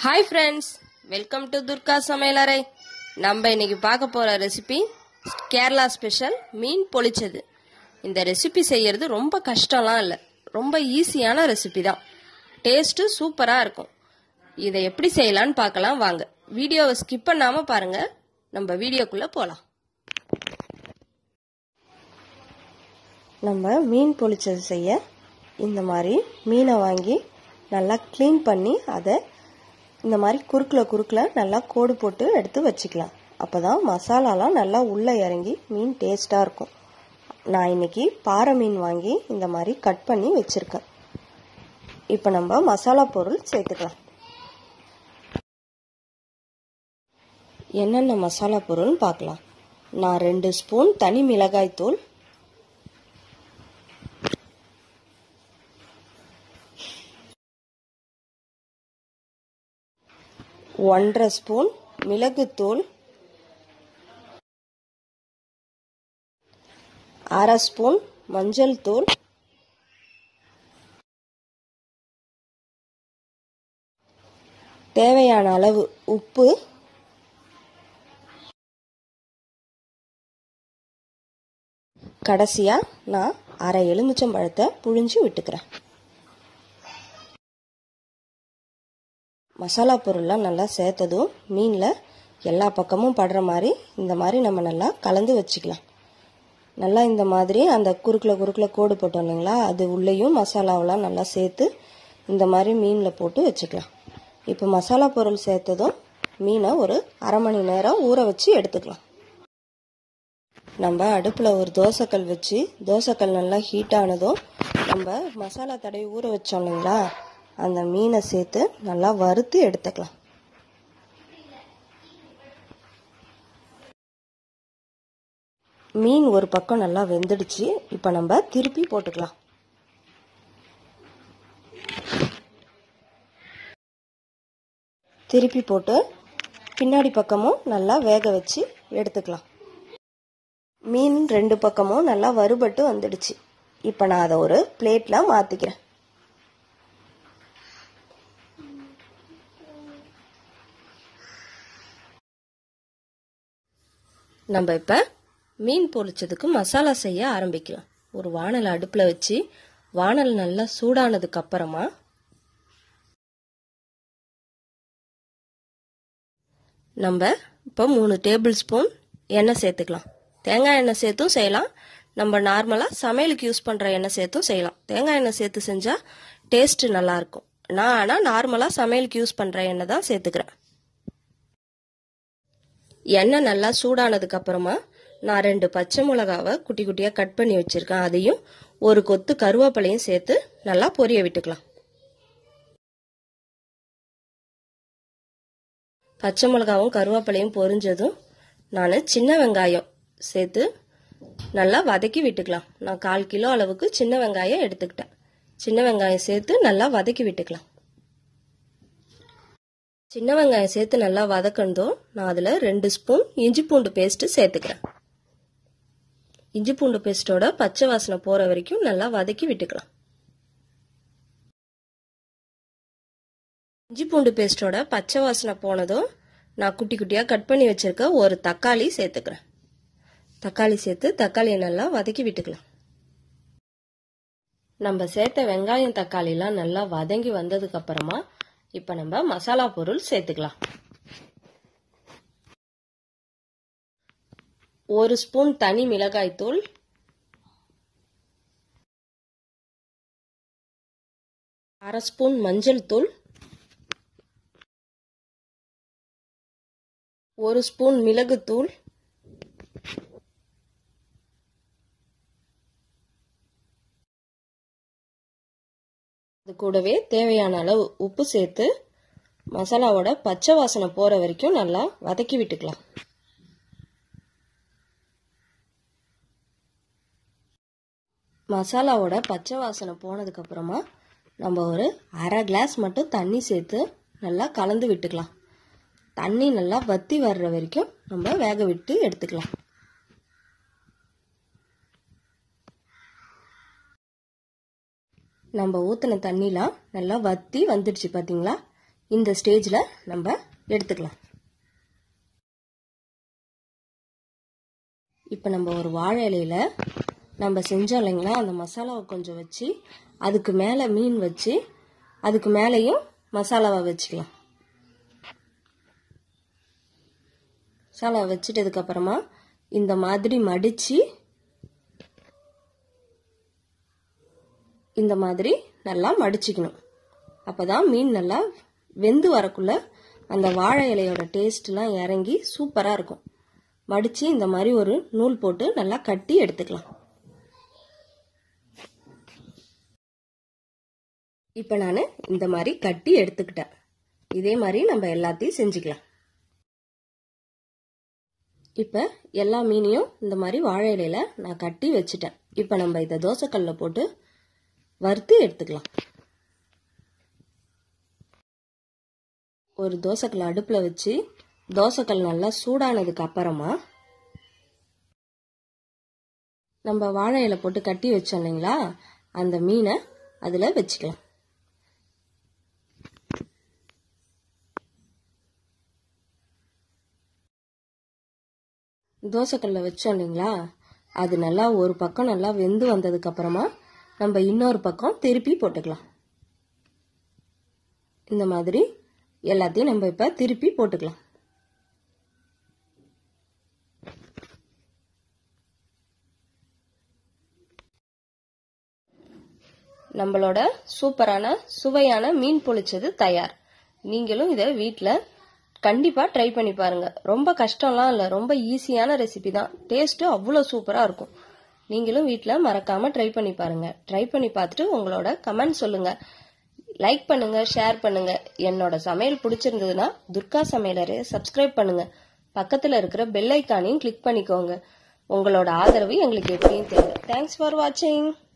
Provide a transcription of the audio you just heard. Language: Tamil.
hi friends welcome to Durga சமையலறை நம்ம இன்னைக்கு பார்க்க போகிற ரெசிபி கேரளா ஸ்பெஷல் மீன் பொளிச்சது இந்த ரெசிபி செய்யறது ரொம்ப கஷ்டம்லாம் இல்லை ரொம்ப ஈஸியான ரெசிபி தான் டேஸ்ட்டு சூப்பராக இருக்கும் இதை எப்படி செய்யலான்னு பார்க்கலாம் வாங்க வீடியோவை ஸ்கிப் பண்ணாமல் பாருங்கள் நம்ம வீடியோக்குள்ளே போகலாம் நம்ம மீன் பொளிச்சது செய்ய இந்த மாதிரி மீனை வாங்கி நல்லா க்ளீன் பண்ணி அதை இந்த மாதிரி குறுக்கில் குறுக்கில் நல்லா கோடு போட்டு எடுத்து வச்சுக்கலாம் அப்போ தான் மசாலாலாம் நல்லா உள்ளே இறங்கி மீன் டேஸ்ட்டாக இருக்கும் நான் இன்னைக்கு பாறை மீன் வாங்கி இந்த மாதிரி கட் பண்ணி வச்சுருக்கேன் இப்போ நம்ம மசாலா பொருள் சேர்த்துக்கலாம் என்னென்ன மசாலா பொருள்னு பார்க்கலாம் நான் ரெண்டு ஸ்பூன் தனி மிளகாய் தூள் ஒன்றரை ஸ்பூன் மிளகுத்தூள் அரை ஸ்பூன் மஞ்சள் தூள் தேவையான அளவு உப்பு கடைசியாக நான் அரை எலுமிச்சம்பழத்தை புழிஞ்சு விட்டுக்கிறேன் மசாலா பொருள்லாம் நல்லா சேர்த்ததும் மீனில் எல்லா பக்கமும் படுற மாதிரி இந்த மாதிரி நம்ம நல்லா கலந்து வச்சுக்கலாம் நல்லா இந்த மாதிரி அந்த குறுக்கில் குறுக்கில் கோடு போட்டோம் இல்லைங்களா அது உள்ளேயும் மசாலாவெலாம் நல்லா சேர்த்து இந்த மாதிரி மீனில் போட்டு வச்சுக்கலாம் இப்போ மசாலா பொருள் சேர்த்ததும் மீனை ஒரு அரை மணி நேரம் ஊற வச்சு எடுத்துக்கலாம் நம்ம அடுப்பில் ஒரு தோசைக்கல் வச்சு தோசைக்கல் நல்லா ஹீட் ஆனதும் நம்ம மசாலா தடவி ஊற வச்சோம் இல்லைங்களா அந்த மீனை சேர்த்து நல்லா வறுத்து எடுத்துக்கலாம் மீன் ஒரு பக்கம் நல்லா வெந்துடுச்சு இப்போ நம்ம திருப்பி போட்டுக்கலாம் திருப்பி போட்டு பின்னாடி பக்கமும் நல்லா வேக வச்சு எடுத்துக்கலாம் மீன் ரெண்டு பக்கமும் நல்லா வறுபட்டு வந்துடுச்சு இப்போ நான் அதை ஒரு பிளேட்டில் மாற்றிக்கிறேன் நம்ம இப்போ மீன் பொரிச்சதுக்கு மசாலா செய்ய ஆரம்பிக்கலாம் ஒரு வானல் அடுப்பில் வச்சு வானல் நல்லா சூடானதுக்கு அப்புறமா நம்ம இப்போ மூணு டேபிள் ஸ்பூன் எண்ணெய் சேர்த்துக்கலாம் தேங்காய் எண்ணெய் சேர்த்தும் செய்யலாம் நம்ம நார்மலாக சமையலுக்கு யூஸ் பண்ணுற எண்ணெய் சேர்த்தும் செய்யலாம் தேங்காய் எண்ணெய் சேர்த்து செஞ்சால் டேஸ்ட்டு நல்லாயிருக்கும் நான் ஆனால் நார்மலாக சமையலுக்கு யூஸ் பண்ணுற எண்ணெய் தான் சேர்த்துக்கிறேன் எண்ணெய் நல்லா சூடானதுக்கு அப்புறமா நான் ரெண்டு பச்சை மிளகாவை குட்டி குட்டியாக கட் பண்ணி வச்சுருக்கேன் அதையும் ஒரு கொத்து கருவேப்பிலையும் சேர்த்து நல்லா பொரிய விட்டுக்கலாம் பச்சை மிளகாவும் கருவேப்பிலையும் பொரிஞ்சதும் நான் சின்ன வெங்காயம் சேர்த்து நல்லா வதக்கி விட்டுக்கலாம் நான் கால் கிலோ அளவுக்கு சின்ன வெங்காயம் எடுத்துக்கிட்டேன் சின்ன வெங்காயம் சேர்த்து நல்லா வதக்கி விட்டுக்கலாம் சின்ன வெங்காயம் சேர்த்து நல்லா வதக்கணும் நான் அதில் ரெண்டு ஸ்பூன் இஞ்சி பூண்டு பேஸ்ட்டு சேர்த்துக்கிறேன் இஞ்சி பூண்டு பேஸ்ட்டோட பச்சை வாசனை போகிற வரைக்கும் நல்லா வதக்கி விட்டுக்கலாம் இஞ்சி பூண்டு பேஸ்ட்டோட பச்சை வாசனை போனதும் நான் குட்டி குட்டியாக கட் பண்ணி வச்சுருக்க ஒரு தக்காளி சேர்த்துக்கிறேன் தக்காளி சேர்த்து தக்காளியை நல்லா வதக்கி விட்டுக்கலாம் நம்ம சேர்த்த வெங்காயம் தக்காளிலாம் நல்லா வதங்கி வந்ததுக்கு அப்புறமா இப்போ நம்ம மசாலா பொருள் சேர்த்துக்கலாம் ஒரு ஸ்பூன் தனி மிளகாய் தூள் அரை ஸ்பூன் மஞ்சள் தூள் ஒரு ஸ்பூன் மிளகுத்தூள் அது கூடவே தேவையான அளவு உப்பு சேர்த்து மசாலாவோட பச்சை வாசனை போகிற வரைக்கும் நல்லா வதக்கி விட்டுக்கலாம் மசாலாவோட பச்சை வாசனை போனதுக்கப்புறமா நம்ம ஒரு அரை கிளாஸ் மட்டும் தண்ணி சேர்த்து நல்லா கலந்து விட்டுக்கலாம் தண்ணி நல்லா வத்தி வர்ற வரைக்கும் நம்ம வேக விட்டு எடுத்துக்கலாம் நம்ம ஊற்றின தண்ணிலாம் நல்லா வத்தி வந்துடுச்சு பார்த்தீங்களா இந்த ஸ்டேஜில் நம்ம எடுத்துக்கலாம் இப்போ நம்ம ஒரு வாழை இலையில நம்ம செஞ்சோம் இல்லைங்களா அந்த மசாலாவை கொஞ்சம் வச்சு அதுக்கு மேலே மீன் வச்சு அதுக்கு மேலேயும் மசாலாவை வச்சுக்கலாம் மசாலாவை வச்சுட்டதுக்கப்புறமா இந்த மாதிரி மடித்து இந்த மாதிரி நல்லா மடிச்சுக்கணும் அப்போ தான் மீன் நல்லா வெந்து வரக்குள்ள அந்த வாழை இலையோட டேஸ்ட்லாம் இறங்கி சூப்பராக இருக்கும் மடித்து இந்த மாதிரி ஒரு நூல் போட்டு நல்லா கட்டி எடுத்துக்கலாம் இப்போ நான் இந்த மாதிரி கட்டி எடுத்துக்கிட்டேன் இதே மாதிரி நம்ம எல்லாத்தையும் செஞ்சுக்கலாம் இப்போ எல்லா மீனையும் இந்த மாதிரி வாழை இலையில நான் கட்டி வச்சுட்டேன் இப்போ நம்ம இதை தோசைக்கல்ல போட்டு வறுத்து எடுத்துக்கலாம் ஒரு தோசைக்கல் அடுப்பில் வச்சு தோசைக்கல் நல்லா சூடானதுக்கு அப்புறமா நம்ம வாழை இலை போட்டு கட்டி வச்சோம் இல்லைங்களா அந்த மீனை அதில் வச்சுக்கலாம் தோசைக்கல்ல வச்சோம் இல்லைங்களா அது நல்லா ஒரு பக்கம் நல்லா வெந்து வந்ததுக்கு அப்புறமா நம்ம இன்னொரு பக்கம் திருப்பி போட்டுக்கலாம் இந்த மாதிரி எல்லாத்தையும் நம்ம இப்போ திருப்பி போட்டுக்கலாம் நம்மளோட சூப்பரான சுவையான மீன் பொழிச்சது தயார் நீங்களும் இதை வீட்டில் கண்டிப்பாக ட்ரை பண்ணி பாருங்க ரொம்ப கஷ்டம்லாம் இல்லை ரொம்ப ஈஸியான ரெசிபி தான் டேஸ்ட்டு அவ்வளோ சூப்பராக இருக்கும் நீங்களும் வீட்டில் மறக்காமல் ட்ரை பண்ணி பாருங்க ட்ரை பண்ணி பார்த்துட்டு உங்களோட கமெண்ட் சொல்லுங்க லைக் பண்ணுங்க ஷேர் பண்ணுங்க என்னோட சமையல் பிடிச்சிருந்ததுன்னா துர்கா சமையலரை சப்ஸ்கிரைப் பண்ணுங்க பக்கத்தில் இருக்கிற பெல் ஐக்கானையும் கிளிக் பண்ணிக்கோங்க உங்களோட ஆதரவு எங்களுக்கு எப்பயும் தேவை தேங்க்ஸ் ஃபார் வாட்சிங்